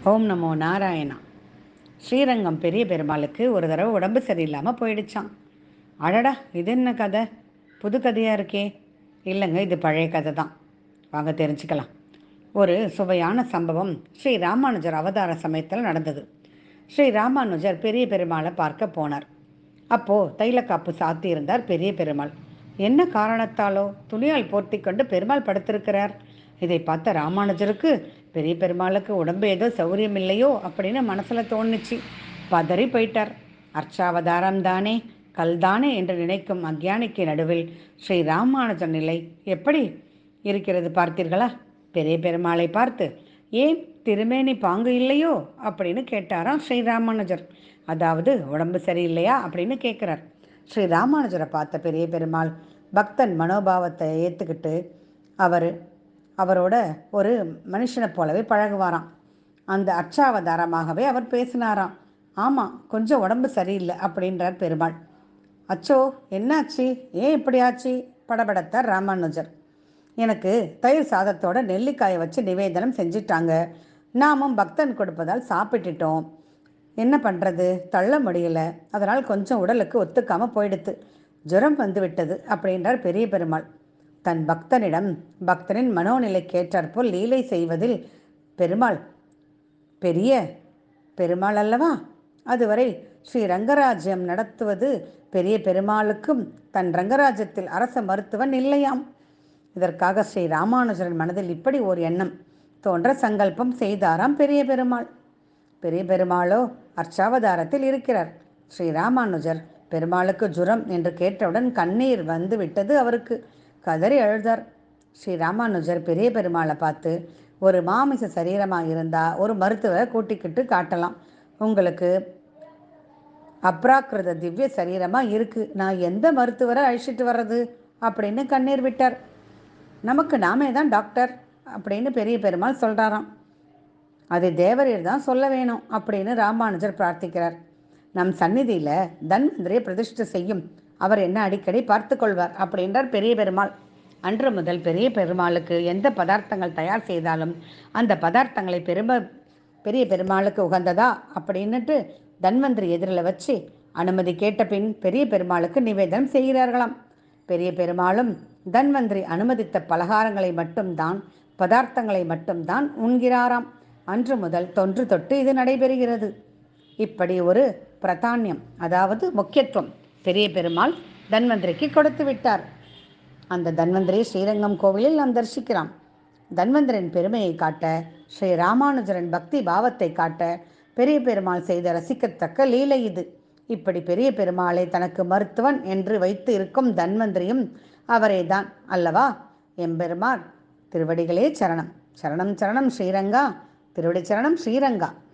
ஓம் நமோ நாராயணா ஸ்ரீரங்கம் பெரிய பெருமாளுக்கு ஒரு தடவை உடம்பு சரியில்லாமல் போயிடுச்சான் அடடா இது என்ன கதை புது கதையாக இருக்கே இல்லைங்க இது பழைய கதை தான் வாங்க தெரிஞ்சுக்கலாம் ஒரு சுவையான சம்பவம் ஸ்ரீ ராமானுஜர் அவதார சமயத்தில் நடந்தது ஸ்ரீ ராமானுஜர் பெரிய பெருமாளை பார்க்க போனார் அப்போது தைலக்காப்பு சாத்தி இருந்தார் பெரிய பெருமாள் என்ன காரணத்தாலோ துணியால் போர்த்தி கொண்டு பெருமாள் படுத்திருக்கிறார் இதை பார்த்த ராமானுஜருக்கு பெரிய பெருமாளுக்கு உடம்பு ஏதோ சௌரியம் இல்லையோ அப்படின்னு மனசில் தோணுச்சு பதறி போயிட்டார் அர்ச்சாவதாரம் தானே கல்தானே என்று நினைக்கும் அக்ஞானிக்கு நடுவில் ஸ்ரீ ராமானுஜர் நிலை எப்படி இருக்கிறது பார்த்தீர்களா பெரிய பெருமாளை பார்த்து ஏன் திருமேனி பாங்கு இல்லையோ அப்படின்னு கேட்டாராம் ஸ்ரீ ராமானுஜர் அதாவது உடம்பு சரியில்லையா அப்படின்னு கேட்குறார் ஸ்ரீ ராமானுஜரை பார்த்த பெரிய பெருமாள் பக்தன் மனோபாவத்தை ஏற்றுக்கிட்டு அவர் அவரோட ஒரு மனுஷனை போலவே பழகுவாராம் அந்த அச்சாவதாரமாகவே அவர் பேசினாராம் ஆமாம் கொஞ்சம் உடம்பு சரியில்லை அப்படின்றார் பெருமாள் அச்சோ என்னாச்சு ஏன் இப்படி ஆச்சு படபடத்தார் ராமானுஜர் எனக்கு தயிர் சாதத்தோட நெல்லிக்காயை வச்சு நிவேதனம் செஞ்சிட்டாங்க நாமும் பக்தன் கொடுப்பதால் சாப்பிட்டுட்டோம் என்ன பண்ணுறது தள்ள முடியல அதனால் கொஞ்சம் உடலுக்கு ஒத்துக்காமல் போயிடுத்து ஜுரம் வந்து விட்டது அப்படின்றார் பெரிய பெருமாள் தன் பக்தனிடம் பக்தனின் மனோநிலைக்கேற்றாற்போல் லீலை செய்வதில் பெருமாள் பெரிய பெருமாள் அல்லவா அதுவரை ஸ்ரீ ரங்கராஜ்யம் நடத்துவது பெரிய பெருமாளுக்கும் தன் ரங்கராஜ்யத்தில் அரச மருத்துவன் இல்லையாம் இதற்காக ஸ்ரீ ராமானுஜரின் மனதில் இப்படி ஒரு எண்ணம் தோன்ற சங்கல்பம் செய்தாராம் பெரிய பெருமாள் பெரிய பெருமாளோ அர்ச்சாவதாரத்தில் இருக்கிறார் ஸ்ரீ ராமானுஜர் பெருமாளுக்கு ஜுரம் என்று கேட்டவுடன் கண்ணீர் வந்து விட்டது அவருக்கு கதறி அழுதார் ஸ்ரீ ராமானுஜர் பெரிய பெருமாளை பார்த்து ஒரு மாமிச சரீரமாக இருந்தால் ஒரு மருத்துவரை கூட்டிக்கிட்டு காட்டலாம் உங்களுக்கு அப்ராக்கிருத திவ்ய சரீரமாக இருக்குது நான் எந்த மருத்துவரை அழிச்சிட்டு வர்றது அப்படின்னு கண்ணீர் விட்டார் நமக்கு நாமே தான் டாக்டர் அப்படின்னு பெரிய பெருமாள் சொல்கிறாராம் அது தேவரீர் தான் சொல்ல வேணும் அப்படின்னு ராமானுஜர் பிரார்த்திக்கிறார் நம் சந்நிதியில் தன்வந்திரியை பிரதிஷ்டை செய்யும் அவர் என்ன அடிக்கடி பார்த்து கொள்வார் அப்படின்றார் பெரிய பெருமாள் அன்று முதல் பெரிய பெருமாளுக்கு எந்த பதார்த்தங்கள் தயார் செய்தாலும் அந்த பதார்த்தங்களை பெரும பெரிய பெருமாளுக்கு உகந்ததா அப்படின்னுட்டு தன்வந்திரி எதிரில் வச்சு அனுமதி கேட்ட பின் பெரிய பெருமாளுக்கு நிவேதனம் செய்கிறார்களாம் பெரிய பெருமாளும் தன்வந்திரி அனுமதித்த பலகாரங்களை மட்டும்தான் பதார்த்தங்களை மட்டும்தான் உண்கிறாராம் அன்று முதல் தொன்று தொட்டு இது நடைபெறுகிறது இப்படி ஒரு பிரதானியம் அதாவது முக்கியத்துவம் பெரிய பெருமாள் தன்வந்திரிக்கு கொடுத்து விட்டார் அந்த தன்வந்திரி ஸ்ரீரங்கம் கோவிலில் நாம் தரிசிக்கிறோம் தன்வந்திரின் பெருமையை காட்ட ஸ்ரீ ராமானுஜரின் பக்தி பாவத்தை காட்ட பெரிய பெருமாள் செய்த ரசிக்கத்தக்க லீலை இது இப்படி பெரிய பெருமாளை தனக்கு மருத்துவன் என்று வைத்து இருக்கும் தன்வந்திரியும் அவரே தான் அல்லவா எம்பெருமாள் திருவடிகளே சரணம் சரணம் சரணம் ஸ்ரீரங்கா திருவடி சரணம் ஸ்ரீரங்கா